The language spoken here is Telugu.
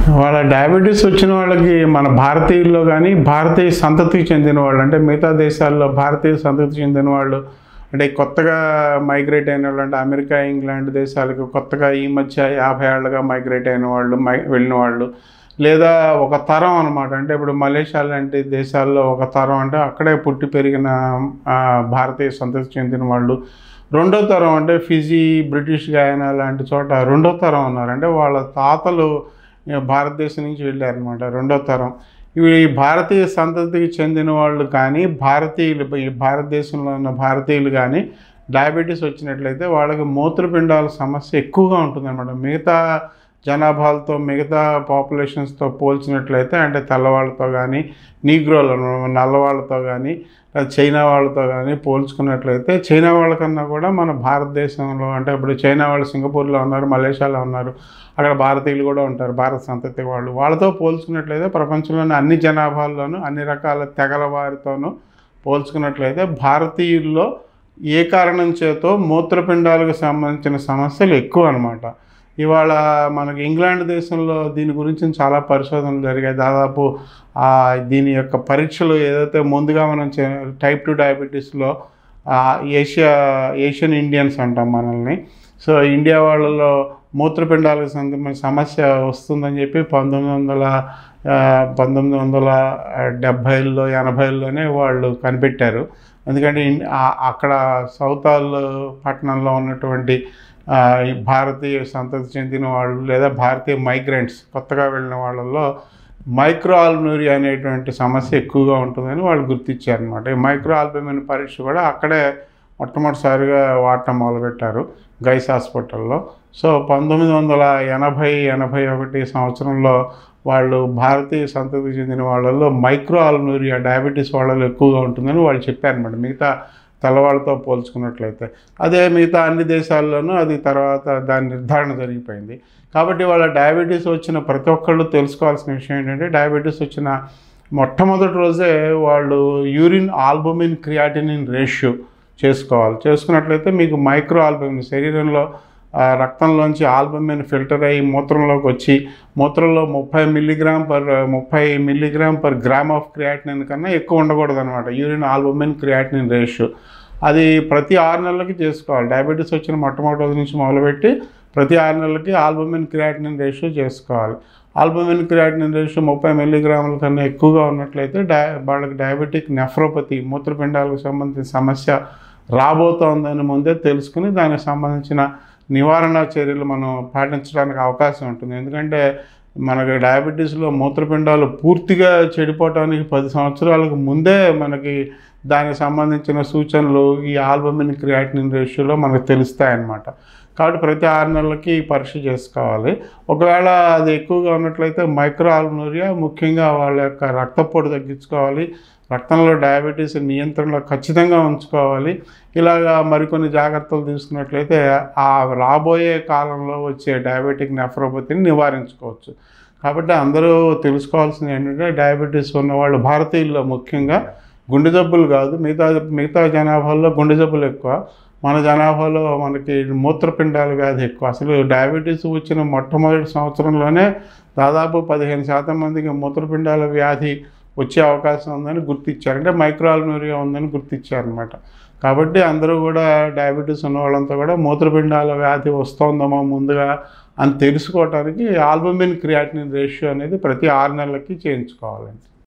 వాళ్ళ డయాబెటీస్ వచ్చిన వాళ్ళకి మన భారతీయుల్లో కానీ భారతీయ సంతతికి చెందిన వాళ్ళు అంటే మిగతా దేశాల్లో భారతీయ సంతతికి చెందిన వాళ్ళు అంటే కొత్తగా మైగ్రేట్ అయిన వాళ్ళు అంటే అమెరికా ఇంగ్లాండ్ దేశాలకు కొత్తగా ఈ మధ్య యాభై ఏళ్ళుగా మైగ్రేట్ అయిన వాళ్ళు మై వెళ్ళిన వాళ్ళు లేదా ఒక తరం అనమాట అంటే ఇప్పుడు మలేషియా లాంటి దేశాల్లో ఒక తరం అంటే అక్కడే పుట్టి పెరిగిన ఆ, భారతీయ సంతతికి చెందిన వాళ్ళు రెండో తరం అంటే ఫిజీ బ్రిటిష్ గాయనా లాంటి చోట రెండో తరం ఉన్నారు అంటే వాళ్ళ తాతలు ఇక భారతదేశం నుంచి వెళ్ళారనమాట రెండో తరం ఇవి భారతీయ సంతతికి చెందిన వాళ్ళు కానీ భారతీయులు ఈ భారతదేశంలో ఉన్న భారతీయులు కానీ డయాబెటీస్ వచ్చినట్లయితే వాళ్ళకి మూత్రపిండాల సమస్య ఎక్కువగా ఉంటుందన్నమాట మిగతా జనాభాలతో మిగతా పాపులేషన్స్తో పోల్చినట్లయితే అంటే తెల్లవాళ్ళతో కానీ నీగ్రోలు నల్లవాళ్ళతో కానీ చైనా వాళ్ళతో కానీ పోల్చుకున్నట్లయితే చైనా వాళ్ళకన్నా కూడా మన భారతదేశంలో అంటే ఇప్పుడు చైనా వాళ్ళు సింగపూర్లో ఉన్నారు మలేషియాలో ఉన్నారు అక్కడ భారతీయులు కూడా ఉంటారు భారత సంతతి వాళ్ళు వాళ్ళతో పోల్చుకున్నట్లయితే ప్రపంచంలోని అన్ని జనాభాల్లోనూ అన్ని రకాల తెగల వారితోనూ పోల్చుకున్నట్లయితే భారతీయుల్లో ఏ కారణం చేతో మూత్రపిండాలకు సంబంధించిన సమస్యలు ఎక్కువ అనమాట ఇవాళ మనకి ఇంగ్లాండ్ దేశంలో దీని గురించి చాలా పరిశోధనలు జరిగాయి దాదాపు ఆ, దీని యొక్క పరీక్షలు ఏదైతే ముందుగా మనం టైప్ టూ డయాబెటీస్లో ఏషియా ఏషియన్ ఇండియన్స్ అంటాం మనల్ని సో ఇండియా వాళ్ళలో మూత్రపిండాలకు సంబంధించిన సమస్య వస్తుందని చెప్పి పంతొమ్మిది వందల ఆ, పంతొమ్మిది వందల డెబ్భైల్లో ఎనభైల్లోనే వాళ్ళు కనిపెట్టారు ఎందుకంటే ఇన్- ఆ- అక్కడ సౌతాల్ పట్టణంలో ఉన్నటువంటి ఆ, ఈ భారతీయ సంతతి చెందిన వాళ్ళు లేదా భారతీయ మైగ్రెంట్స్ కొత్తగా వెళ్ళిన వాళ్ళల్లో మైక్రో ఆల్బనూరియా అనేటువంటి సమస్య ఎక్కువగా ఉంటుందని వాళ్ళు గుర్తించారనమాట ఈ మైక్రో ఆల్బమిన్ పరీక్ష కూడా అక్కడే మొట్టమొదటిసారిగా వాడటం మొదలుపెట్టారు గైస్ హాస్పిటల్లో సో పంతొమ్మిది వందల ఎనభై ఎనభై ఒకటి సంవత్సరంలో వాళ్ళు భారతీయ సంతతికి చెందిన వాళ్ళల్లో మైక్రో ఆల్బనూరియా డయాబెటీస్ వాళ్ళలో ఎక్కువగా ఉంటుందని వాళ్ళు చెప్పారనమాట మిగతా తెల్లవాళ్ళతో పోల్చుకున్నట్లయితే అదే మిగతా అన్ని దేశాల్లోనూ అది తర్వాత దాని నిర్ధారణ జరిగిపోయింది కాబట్టి వాళ్ళ డయాబెటీస్ వచ్చిన ప్రతి ఒక్కళ్ళు తెలుసుకోవాల్సిన విషయం ఏంటంటే డయాబెటీస్ వచ్చిన మొట్టమొదటి రోజే వాళ్ళు యూరిన్ ఆల్బమిన్ క్రియాటినిన్ రేషియో చేసుకోవాలి చేసుకున్నట్లయితే మీకు మైక్రో ఆల్బమిన్ శరీరంలో ఆ, రక్తంలోంచి ఆల్బమిన్ ఫిల్టర్ అయ్యి మూత్రంలోకి వచ్చి మూత్రంలో ముప్పై మిల్లీగ్రామ్ పర్ ముప్పై milligram per gram of creatinine కన్నా ఎక్కువ ఉండకూడదు అనమాట యూరిన్ ఆల్బమిన్ క్రియాటినిన్ రేషియో అది ప్రతి ఆరు నెలలకి చేసుకోవాలి డయాబెటీస్ వచ్చిన మొట్టమొదటి రోజు నుంచి మొదలుపెట్టి ప్రతి ఆరు నెలలకి ఆల్బమిన్ క్రియాటినిన్ రేషియో చేసుకోవాలి ఆల్బమిన్ క్రియాటినిన్ రేషియో ముప్పై మిల్లీగ్రాముల కన్నా ఎక్కువగా ఉన్నట్లయితే డయా వాళ్ళకి డయాబెటిక్ నెఫ్రోపతి మూత్రపిండాలకు సంబంధించిన సమస్య రాబోతోందని ముందే తెలుసుకుని దానికి సంబంధించిన నివారణ చర్యలు మనం పాటించడానికి అవకాశం ఉంటుంది ఎందుకంటే మనకి డయాబెటీస్లో మూత్రపిండాలు పూర్తిగా చెడిపోవటానికి పది సంవత్సరాలకు ముందే మనకి దానికి సంబంధించిన సూచనలు ఈ ఆల్బమిన్ క్రియాటినిన్ రేషియోలో మనకు తెలుస్తాయన్నమాట కాబట్టి ప్రతి ఆరు నెలలకి ఈ పరీక్ష చేసుకోవాలి ఒకవేళ అది ఎక్కువగా ఉన్నట్లయితే మైక్రో ఆల్బనూరియా ముఖ్యంగా వాళ్ళ యొక్క రక్తపోటు తగ్గించుకోవాలి రక్తంలో డయాబెటీస్ నియంత్రణలో ఖచ్చితంగా ఉంచుకోవాలి ఇలాగా మరికొన్ని జాగ్రత్తలు తీసుకున్నట్లయితే ఆ రాబోయే కాలంలో వచ్చే డయాబెటిక్ నెఫ్రోపతిని నివారించుకోవచ్చు కాబట్టి అందరూ తెలుసుకోవాల్సింది ఏంటంటే డయాబెటీస్ ఉన్నవాళ్ళు భారతీయుల్లో ముఖ్యంగా గుండె జబ్బులు కాదు మిగతా మిగతా జనాభాలో గుండె జబ్బులు ఎక్కువ మన జనాభాలో మనకి మూత్రపిండాల వ్యాధి ఎక్కువ అసలు డయాబెటీస్ వచ్చిన మొట్టమొదటి సంవత్సరంలోనే దాదాపు పదిహేను శాతం మందికి మూత్రపిండాల వ్యాధి వచ్చే అవకాశం ఉందని గుర్తించారు అంటే మైక్రోఆల్మేరియా ఉందని గుర్తించారనమాట కాబట్టి అందరూ కూడా డయాబెటీస్ ఉన్న వాళ్ళంతా కూడా మూత్రపిండాల వ్యాధి వస్తోందేమో ముందుగా అని తెలుసుకోవటానికి ఆల్బమిన్ క్రియాటినిన్ రేషియో అనేది ప్రతి ఆరు నెలలకి చేయించుకోవాలండి